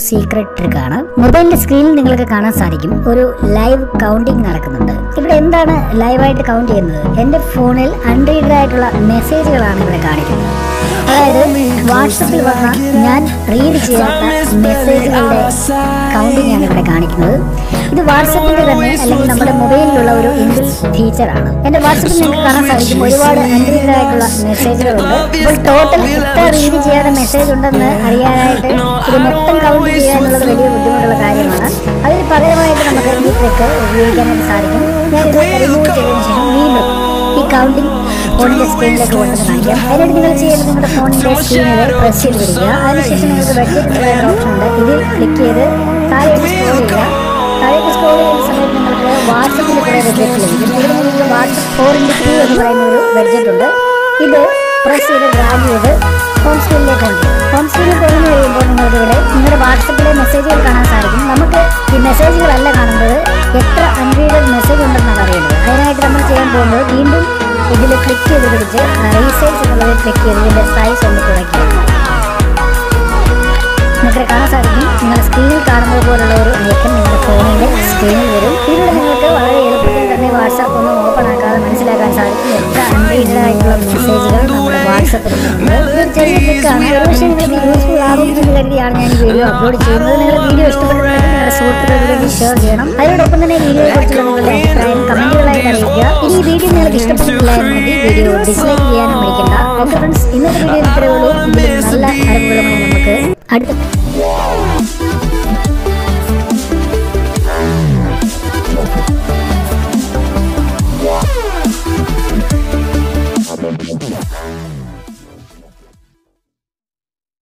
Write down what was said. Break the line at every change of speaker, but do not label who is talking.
secret ട്രിക്കാണ് മൊബൈലിന്റെ സ്ക്രീനിൽ നിങ്ങൾക്ക് കാണാൻ സാധിക്കും ഒരു ലൈവ് കൗണ്ടിങ് നടക്കുന്നുണ്ട് ഇവിടെ എന്താണ് ലൈവായിട്ട് കൗണ്ട് ചെയ്യുന്നത് എന്റെ ഫോണിൽ അൺറീഡഡ് ആയിട്ടുള്ള മെസ്സേജുകളാണ് ഇവിടെ കാണിക്കുന്നത് അതായത് വാട്സപ്പിൽ വന്ന ഞാൻ റീഡ് ചെയ്യാത്ത മെസ്സേജുകളുടെ കൗണ്ടിങ് ആണ് ഇവിടെ കാണിക്കുന്നത് ഇത് വാട്സപ്പിന്റെ തന്നെ അല്ലെങ്കിൽ നമ്മുടെ മൊബൈലിലുള്ള ഒരു ഇൻബിൽ ഫീച്ചറാണ് എന്റെ വാട്സപ്പിൽ നിങ്ങൾക്ക് കാണാൻ സാധിക്കും ഒരുപാട് അൺറീഡഡ് ആയിട്ടുള്ള മെസ്സേജുകളുണ്ട് ഇപ്പോൾ ടോട്ടൽ എത്ര റീഡ് ചെയ്യാതെ മെസ്സേജ് ഉണ്ടെന്ന് അറിയാനായിട്ട് ഇത് മൊത്തം കൗണ്ട് ചെയ്യുക എന്നുള്ളത് വലിയ ബുദ്ധിമുട്ടുള്ള കാര്യമാണ് അതിന് പകരമായിട്ട് നമുക്ക് ഈ ട്രിക്ക് ഉപയോഗിക്കാനായിട്ട് സാധിക്കും ഞാനിത് റിമൂവ് ചെയ്തതിനു ശേഷം വീണ്ടും ഈ കൗണ്ടിങ് ഫോണിന്റെ സ്ക്രീനിലേക്ക് കൊണ്ടുവന്ന് കാണിക്കാം അതിനായിട്ട് നിങ്ങൾ ചെയ്യേണ്ടത് നിങ്ങളുടെ ഫോണിന്റെ സ്ക്രീനിൽ പ്രസ് ചെയ്ത് പിടിക്കുക അതിനുശേഷം നിങ്ങൾക്ക് ബഡ്ജറ്റ് എന്ന ഓപ്ഷൻ ഉണ്ട് ഇതിൽ ക്ലിക്ക് ചെയ്ത് താഴേക്ക് സ്ക്രോൾ ചെയ്യുക താഴേക്ക് സ്ക്രോൾ ചെയ്യുന്ന സമയത്ത് നിങ്ങൾക്ക് വാട്സപ്പിൽ കുറേ ബഡ്ജറ്റ് ലഭിക്കും ഇവിടെ നിങ്ങൾക്ക് വാട്സപ്പ് ഫോർ ഇൻറ്റു ടു എന്ന് പറയുന്ന ഒരു ബഡ്ജറ്റ് ഉണ്ട് ഇത് പ്രസ് ചെയ്ത് ഡ്രാഗ് ചെയ്ത് ഹോം സ്ക്രീനിലേക്ക് കൊണ്ടുവരും ഹോം സ്ക്രീനിൽ തുറന്നു കഴിയുമ്പോൾ നിങ്ങൾക്ക് ഇവിടെ നിങ്ങളുടെ വാട്സപ്പിലെ മെസ്സേജുകൾ കാണാൻ സാധിക്കും നമുക്ക് ഈ മെസ്സേജുകളല്ല കാണുന്നത് എത്ര അൺറീഡഡ് മെസ്സേജ് ഉണ്ടെന്നാണ് അറിയുന്നത് അതിനായിട്ട് നമ്മൾ ചെയ്യാൻ പോകുന്നത് വീണ്ടും ഇതിൽ ക്ലിക്ക് ചെയ്ത് പിടിച്ച് റീസൈസ് എന്നുള്ളത് ക്ലിക്ക് ചെയ്ത് ഇതിൻ്റെ സൈസ് ഒന്ന് കുറയ്ക്കുക നിങ്ങൾക്ക് കാണാൻ സാധിക്കും നിങ്ങൾ സ്ക്രീനിൽ കാണുന്നത് പോലുള്ള ഒരു ഐക്കൺ നിങ്ങളുടെ ഫോണിൻ്റെ സ്ക്രീനിൽ വരും ഇതിലൂടെ നിങ്ങൾക്ക് വളരെ എളുപ്പത്തിൽ തന്നെ വാട്സാപ്പ് ഒന്ന് ഓപ്പൺ ആക്കാതെ മനസ്സിലാക്കാൻ സാധിക്കും എത്ര അൺറീഡഡ് ആയിട്ടുള്ള മെസ്സേജുകൾ നമ്മുടെ വാട്സാപ്പിൽ ഉണ്ട് ഇതൊരു ചെറിയ ട്രിക്കാണ് ഒരുപക്ഷെ നിങ്ങൾക്ക് യൂസ്ഫുൾ ആകും എന്ന് കരുതിയാണ് ഞാൻ ഈ വീഡിയോ അപ്ലോഡ് ചെയ്യുന്നത് നിങ്ങളുടെ വീഡിയോ ഇഷ്ടപ്പെട്ടിട്ടുണ്ടെങ്കിൽ നിങ്ങളുടെ സുഹൃത്തുക്കളിലേക്ക് ഷെയർ ചെയ്യണം അതിനോടൊപ്പം തന്നെ വീഡിയോയെ കുറിച്ചുള്ള നിങ്ങളുടെ അഭിപ്രായം കമന്റുകളായിട്ട് അറിയിക്കുക ഇനി ഈ വീഡിയോ നിങ്ങൾക്ക് ഇഷ്ടപ്പെട്ടിട്ടില്ലായിരുന്നെങ്കിൽ വീഡിയോ ഡിസ്ലൈക്ക് ചെയ്യാനും മടിക്കണ്ട ഓക്കെ ഫ്രണ്ട്സ് ഇന്നത്തെ വീഡിയോ ഇത്രയേ ഉള്ളൂ ഇതിലും നല്ല അറിവുകളുമായി നമുക്ക് അടുത്ത